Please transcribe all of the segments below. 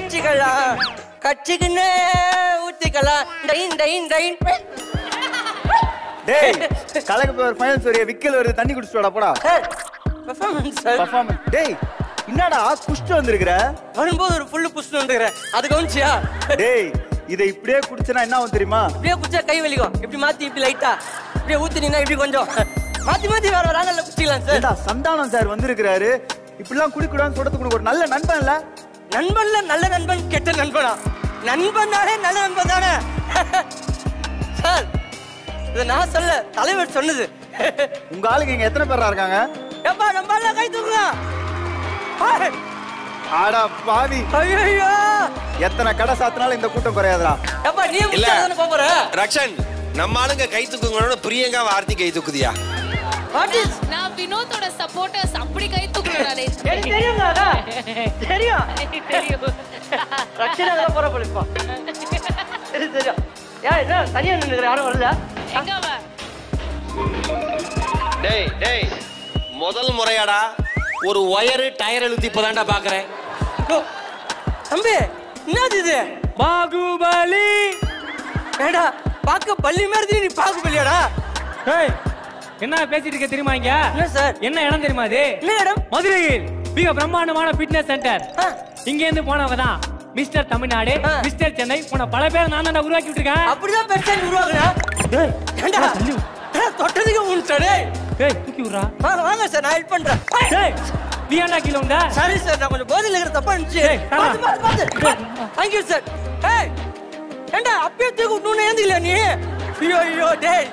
வச்சுக்கலாம் கட்சிக்குன்னு ஊத்திக்கலாம் டைன் டைன் டைன் டேய் கலக்கு போய் ஃபைனல்ஸ் வரைய விக்கல் வருது தண்ணி குடிச்சிட்டு வாடா போடா சார் பெர்ஃபார்மன்ஸ் சார் பர்ஃபார்மன்ஸ் டேய் என்னடா குஷ்டு வந்திருக்கிற வரும்போது ஒரு ஃபுல்லு புஷ்டு வந்துக்கிறேன் அது கவனிச்சியா டேய் இதை இப்படியே குடிச்சனா என்ன ஆகும் தெரியுமா இப்படியே குடிச்சா கை வலிக்கும் இப்படி மாத்தி இப்படி லைட்டா இப்படியே ஊத்தினீங்கன்னா இப்படி கொஞ்சம் மாத்தி மாத்தி வேற வேற ஆங்கல்ல குடிச்சிக்கலாம் சார் ஏண்டா சந்தானம் சார் வந்திருக்கிறாரு இப்படிலாம் குடிக்கூடாதுன்னு சொல்றதுக்கு உனக்கு ஒரு நல்ல நண்பன் இல்ல நண்பன்ல நல்ல நண்பன் கெட்ட நண்பனா நண்பன் தானே நல்ல நண்பன் தானே சார் இதை நான் சொல்ல தலைவர் சொன்னது உங்க ஆளுங்க இங்க எத்தனை பேரா இருக்காங்க எப்பா நம்ம எல்லாம் கை தூக்குங்க ஆடா பாவி ஐயோ எத்தனை கடை சாத்தினாலும் இந்த கூட்டம் குறையாதுடா எப்பா நீ இல்ல முடிச்சாதானே போற ரக்ஷன் நம்ம ஆளுங்க கை தூக்குங்களோட பிரியங்கா வார்த்தி கை தூக்குதியா வாட் இஸ் நான் வினோத்தோட சப்போர்ட்டர்ஸ் அப்படி கை தூக்குறேன் நானே எனக்கு தெரியுங்க அதான் தெரியும் தெரியும் ரட்சணை தான் போற போலிப்பா சரி தெரியும் ஏன் என்ன தனியா நின்னுக்கிற யாரும் வரல எங்க அவ டேய் டேய் முதல் முறையாடா ஒரு ஒயரு டயர் இழுத்து இப்பதான்டா பாக்குறேன் ஓ, தம்பி என்னது இது பாகுபலி ஏடா பார்க்க பள்ளி மாதிரி நீ பாகுபலியாடா ஏய் என்ன பேசிட்டு இருக்க தெரியுமா இங்க என்ன சார் என்ன இடம் தெரியுமா இது என்ன இடம் மதுரையில் மிக பிரம்மாண்டமான ஃபிட்னஸ் சென்டர் ஆ. இங்க இருந்து போனவங்க தான் மிஸ்டர் தமிழ்நாடு ஆ. மிஸ்டர் சென்னை போன பல பேர் நான் தான் உருவாக்கி விட்டுருக்கேன் அப்படிதான் பெருசா நீ உருவாக்குனா ஏய், ஏண்டா தள்ளி வி- ஏடா, தொட்டதுக்கு உன்ட்டடே ஏய் தூக்கி விடுறா வாங்க வாங்க சார் நான் ஹெல்ப் பண்றேன் ஏய் நீ ஏன்டா கீழ வந்த சாரி சார் நான் கொஞ்சம் போதையில் இருக்கிற தப்பா இருந்துச்சு ஏய், தரமா. பார்த்து பார்த்து பார்த்து தேங்க்யூ சார் ஏய் ஏண்டா அப்பயே தூக்கி விட்டணும்னு ஏந்திக்கல நீ ஐயோ ஐயோ டேய்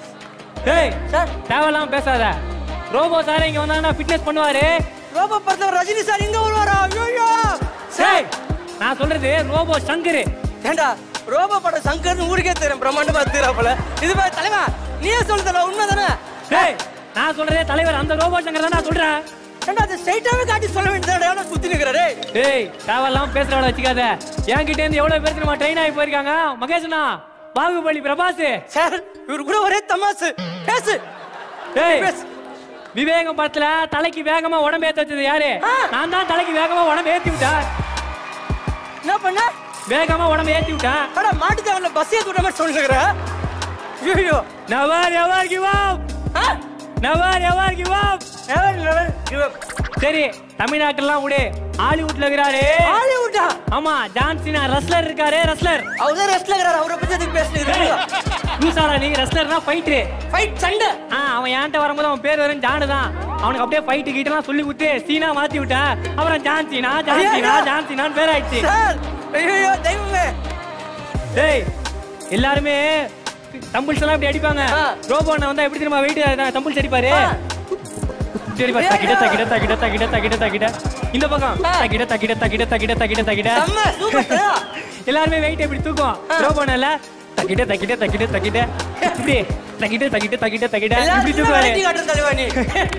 ஏய் சார் தேவையில்லாம பேசாத ரோபோ சார் இங்க வந்தாங்கன்னா ஃபிட்னஸ் பண்ணுவாரு ரோபோ படத்துல ரஜினி சார் இங்க வருவாரா ஐயோ ஏய் நான் சொல்றது ரோபோ சங்கர் ஏண்டா ரோபோ படம் சங்கர்னு ஊருக்கே தெரியும் பிரம்மாண்டமா தெரியாப்பல இது மாதிரி தலைவா நீயே சொல்லுதல உண்மை தானே ஏய் நான் சொல்றதே தலைவர் அந்த ரோபோ சங்கர் தான் நான் சொல்றேன் ஏண்டா அது ஸ்ட்ரைட்டாவே காட்டி சொல்ல வேண்டியதாடா எவ்வளவு சுத்தி நிக்கிற ஏய் தேவையில்லாம பேசுறவள வச்சுக்காத என்கிட்ட இருந்து எவ்வளவு பேர் தெரியுமா ட்ரெயின் ஆகி போயிருக்காங்க மகேஷ்னா பாகுபலி பிரபாஸ் சார் இவரு கூட ஒரே தமாசு பேசு ஏய் பேசு விவேகம் படத்துல தலைக்கு வேகமா உடம்பு ஏத்த வச்சது யாரு ஆ. நான் தான் தலைக்கு வேகமா உடம்பு ஏத்தி விட்டேன் என்ன பண்ண வேகமா உடம்பு ஏத்தி விட்டேன் அடா மாட்டு தேவல பஸ் ஏத்தி விட்ட மாதிரி சொல்லுகிற ஐயோ நவர் எவர் கிவ் அப் ஆ never ever give up never, never give up. சரி தமிழ்நாட்டுலாம் விடு ஹாலிவுட்ல இருக்கிறாரு ஹாலிவுட்டா ஆமா ஜான்சினா ரஸ்லர் இருக்காரு ரஸ்லர் அவர்தான் ரெஸ்ட்ல இருக்கிறார் அவரை பத்தி எதுக்கு பேசுனீங்க லூசாடா நீ ரஸ்லர்னா ஃபைட்டரு ஃபைட் சண்டை ஆ அவன் என்கிட்ட வரும்போது அவன் பேர் வரும் ஜானு தான் அவனுக்கு அப்படியே ஃபைட்டு கிட்டலாம் சொல்லி கொடுத்து சீனா மாத்தி விட்டேன் அப்புறம் ஜான்சினா ஜான்சினா ஐயையோ. ஜான்சினான்னு பேர் ஆயிடுச்சு சார் ஐயோ தெய்வமே டேய் எல்லாருமே தம்பிள்ஸ் எல்லாம் இப்படி அடிப்பாங்க ஆ. ரோபோன வந்தா எப்படி தெரியுமா வெயிட் தம்பிள்ஸ் அடிப்பாரு ஆ. இப்படி அடிப்பாரு தக்கிட தக்கிட தக்கிட தக்கிட தக்கிட தக்கிட இந்த பக்கம் ஆ. தக்கிட தக்கிட தக்கிட தக்கிட தக்கிட தக்கிட செம்ம சூப்பர் தலைவா. எல்லாருமே வெயிட் இப்படி தூக்கும் ஆ. ரோபோனால தக்கிட்ட தக்கிட்ட தக்கிட்ட தக்கிட்ட இப்படி தக்கிட்ட தக்கிட்ட தக்கிட்ட தக்கிட்ட இப்படி எல்லாருக்குமே தூக்குவாரு வெரைட்டி காட்டுற தலைவா நீ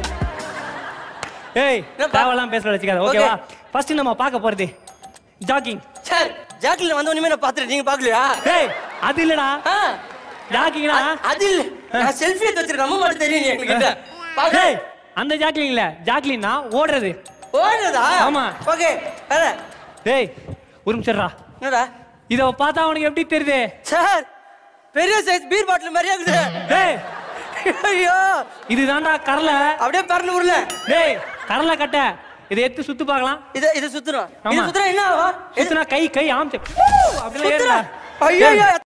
ஏய் என்னப்பா? தேவலாம் பேச வச்சுக்காத ஓகேவா ஃபர்ஸ்ட் நம்ம பார்க்க போறது ஜாக்கிங் சார் ஜாக்கில் வந்த உடனே நான் பார்த்துட்டு நீங்க பார்க்கலையா ஏய் அது இல்லடா ஆ, ஜாக்கிங்னா அ- அது இல்ல நான் செல்ஃபி எடுத்து வச்சிருக்கேன் நம்ம மட்டும் தெரியும் நீ என்கிட்ட பாக்க ஏய் அந்த ஜாக்லின் இல்ல ஜாக்லின்னா ஓடுறது ஓடுதா ஆமா. ஓகே வேற டேய் ஒரு நிமிஷம்டா என்னடா இத பார்த்தா உனக்கு எப்படி தெரியுது சார் பெரிய சைஸ் பீர் பாட்டில் மாதிரியா இருக்குது டேய் ஐயோ இதுதான்டா கடலை அப்படியே பறந்து உருள டேய் கடலை கட்ட இதை எடுத்து சுத்து பார்க்கலாம் இத இத சுத்துறோம் இது ஆமா. சுத்துறா என்ன ஆகும் இது சுத்துனா கை கை ஆம்ச்சு அப்படிலாம் சுத்துறா ஏறுடா ஐயோ ஐயோ